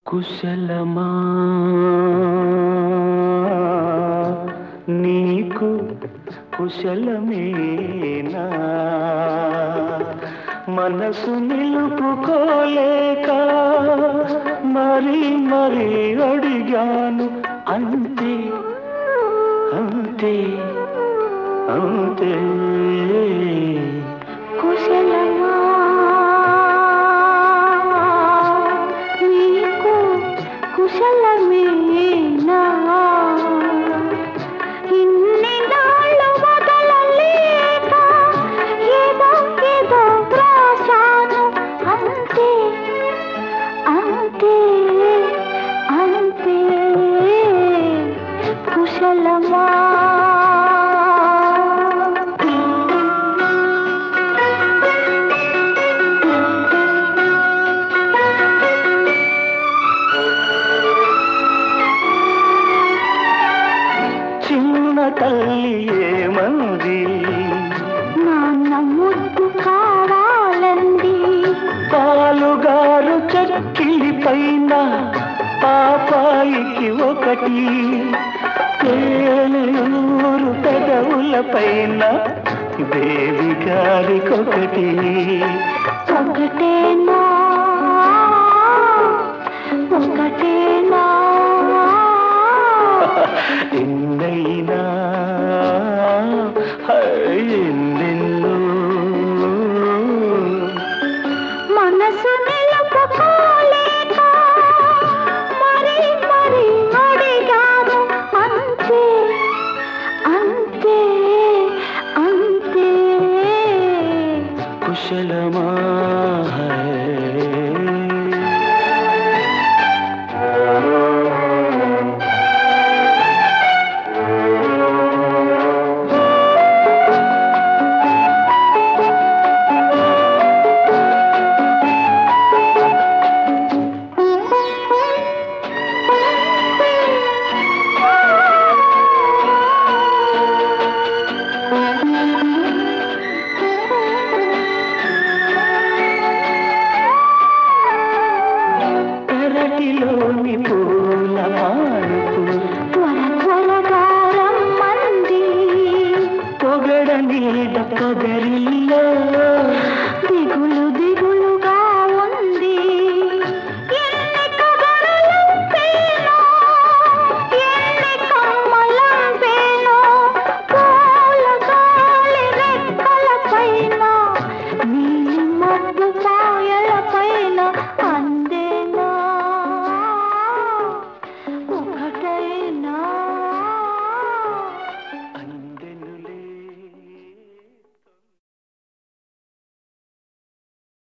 కుశలమా నీకు కుశలమేనా మనసు నిలుపుకోలేక మరి మరి అడిగాను అంతే అంతే అంతే కుశలమా నీకు కుశలమేనా ఇన్ని నాళ్ళు వదలలేక ఏదో ఏదో వ్రాశాను అంతే అంతే అంతే కుశలమా చిన్న తల్లి ఏమంది నాన్న ముద్దు కావాలండి పాలుగారు చక్కిలి పైన పాపాయికి ఒకటి తేనెయూరు పెదవుల పైన దేవి గారికొకటి ఒకటేనా ఒకటేనా ఎన్నైనా ఎన్నెన్నో మనసు నిలుపుకోలేక మరి మరి అడిగాను అంతే అంతే అంతే కుశలమా పెరటిలోని పూల మానుపు త్వర త్వరగా రమ్మంది పొగడ నీడ పొగరిల్లో దిగులు